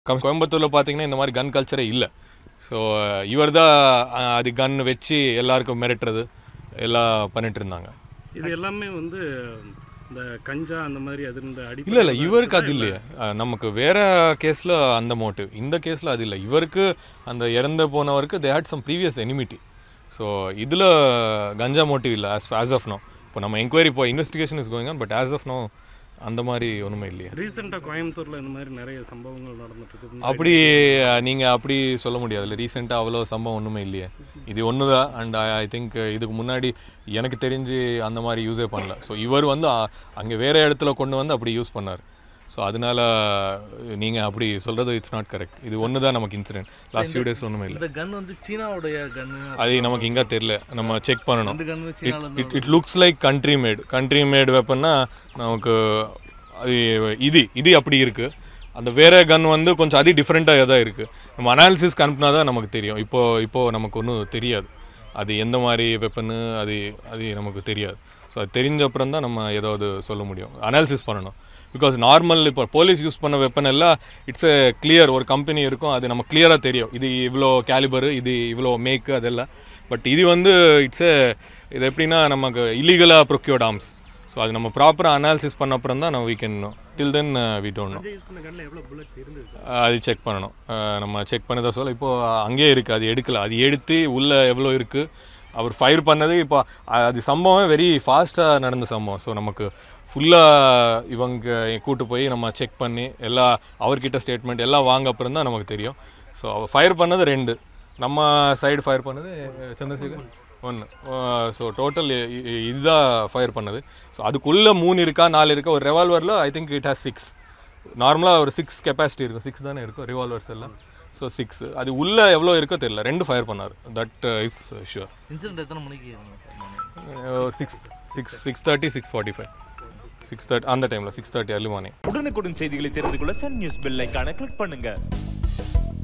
Come கோயம்புத்தூரில் பார்த்தீங்கன்னா இந்த மாதிரி கன் கல்ச்சரே இல்லை ஸோ இவர் தான் அது கன் வச்சு எல்லாருக்கும் மிரட்டுறது எல்லாம் பண்ணிட்டு இருந்தாங்க இது எல்லாமே வந்து இந்த கஞ்சா அந்த மாதிரி அது இந்த அடி இல்லை இல்லை இவருக்கு அது இல்லையே அஹ், நமக்கு வேற கேஸில் அந்த மோட்டிவ் இந்த கேஸில் அது இல்லை இவருக்கு அந்த இறந்து போனவருக்கு they had some previous enmity so இதில் கஞ்சா மோட்டிவ் இல்லை ஆஸ் ஆஸ் ஆஃப் நோ இப்போ நம்ம என்கொயரி இப்போ investigation is going but as of now அந்த மாதிரி ஒன்றுமே இல்லையே ரீசெண்டாக கோயம்புத்தூர்ல இந்த மாதிரி நிறைய சம்பவங்கள் நடந்துட்டு இருக்குது அப்படி அஹ், நீங்க அப்படி சொல்ல முடியாதுல்ல ரீசெண்டாக அவ்வளோ சம்பவம் ஒன்றுமே இல்லையே இது ஒன்று தான் அண்ட் ஐ திங்க் இதுக்கு முன்னாடி எனக்கு தெரிஞ்சு அந்த மாதிரி யூஸே பண்ணல ஸோ இவர் வந்து அ- அங்கே வேற இடத்துல கொண்டு வந்து அப்படி யூஸ் பண்ணார் ஸோ அதனால நீங்க அப்படி சொல்றது இட்ஸ் நாட் கரெக்ட் இது ஒன்று தான் நமக்கு இன்சிடென்ட் லாஸ்ட் ஃபியூ டேஸ் ஒன்றுமே இல்லை இந்த கன் வந்து சீனாவுடைய கன்னு அது நமக்கு இங்கே தெரியல நம்ம செக் பண்ணணும் அந்த கன் சீனால இருந்து it it looks like country made country made வெப்பன்னா நமக்கு அது இது இது அப்படி இருக்கு அந்த வேற கன் வந்து கொஞ்சம் அதி டிஃப்ரெண்ட்டாக தான் இருக்கு நம்ம அனாலிசிஸ்க்கு அனுப்புனா தான் நமக்கு தெரியும் இப்போ இப்போ நமக்கு ஒன்றும் தெரியாது அது எந்த மாதிரி வெப்பன்னு அது அது நமக்கு தெரியாது ஸோ அது தெரிஞ்ச அப்புறம் தான் நம்ம ஏதாவது சொல்ல முடியும் அனாலிசிஸ் பண்ணணும் பிகாஸ் நார்மல் இப்போ போலீஸ் யூஸ் பண்ண வெப்பன் எல்லாம் இட்ஸ் எ கிளியர் ஒரு கம்பெனி இருக்கும் அது நம்ம கிளியராக தெரியும் இது இவ்வளோ கேலிபரு இது இவ்வளோ மேக்கு அதெல்லாம் பட் இது வந்து இட்ஸ் எ இது எப்படின்னா நமக்கு இல்லீகலாக ப்ரொக்யூர்ட் ஆர்ம்ஸ் ஸோ அது நம்ம ப்ராப்பராக அனாலிசிஸ் பண்ண அப்புறம் தான் நம்ம we can till then we don't know use பண்ண கண்ணில் எவ்வளோ புல்லட்ஸ் இருந்தது அது செக் பண்ணணும் அஹ் நம்ம செக் பண்ணதை சொல்ல இப்போ அங்கேயே இருக்குது அது எடுக்கல அது எடுத்து உள்ளே எவ்வளோ இருக்குது அவர் ஃபயர் பண்ணது இப்போ அ- அது சம்பவம் வெரி ஃபாஸ்ட்டாக நடந்த சம்பவம் ஸோ நமக்கு ஃபுல்லாக இவங்க கூட்டு போய் நம்ம செக் பண்ணி எல்லா அவர்கிட்ட ஸ்டேட்மெண்ட் எல்லாம் வாங்க அப்புறம் தான் நமக்கு தெரியும் ஸோ அவர் ஃபயர் பண்ணது ரெண்டு நம்ம சைடு ஃபயர் பண்ணது அஹ், சந்திரசேகர் ஒன்று ஸோ டோட்டல் இதுதான் ஃபயர் பண்ணது ஸோ அதுக்குள்ளே மூணு இருக்கா நாலு இருக்கா ஒரு ரெவால்வரில் I think it has six நார்மலாக ஒரு சிக்ஸ் கெப்பாசிட்டி இருக்கும் சிக்ஸ் தானே இருக்கும் ரிவால்வர்ஸ் எல்லாம் ஸோ சிக்ஸ் அது உள்ள எவ்வளோ இருக்கோ தெரியல ரெண்டு ஃபயர் பண்ணார் தட் இஸ் ஷுர் இன்சிடென்ட் எத்தனை மணிக்கு நடந்தது? Six six six thirty six forty five six thirty அந்த டைமில் சிக்ஸ் தேர்ட்டி அர்லி மார்னிங் உடனுக்குடன் செய்திகளை தெரிந்து கொள்ள சன் நியூஸ் பெல் ஐகானை கிளிக் பண்ணுங்க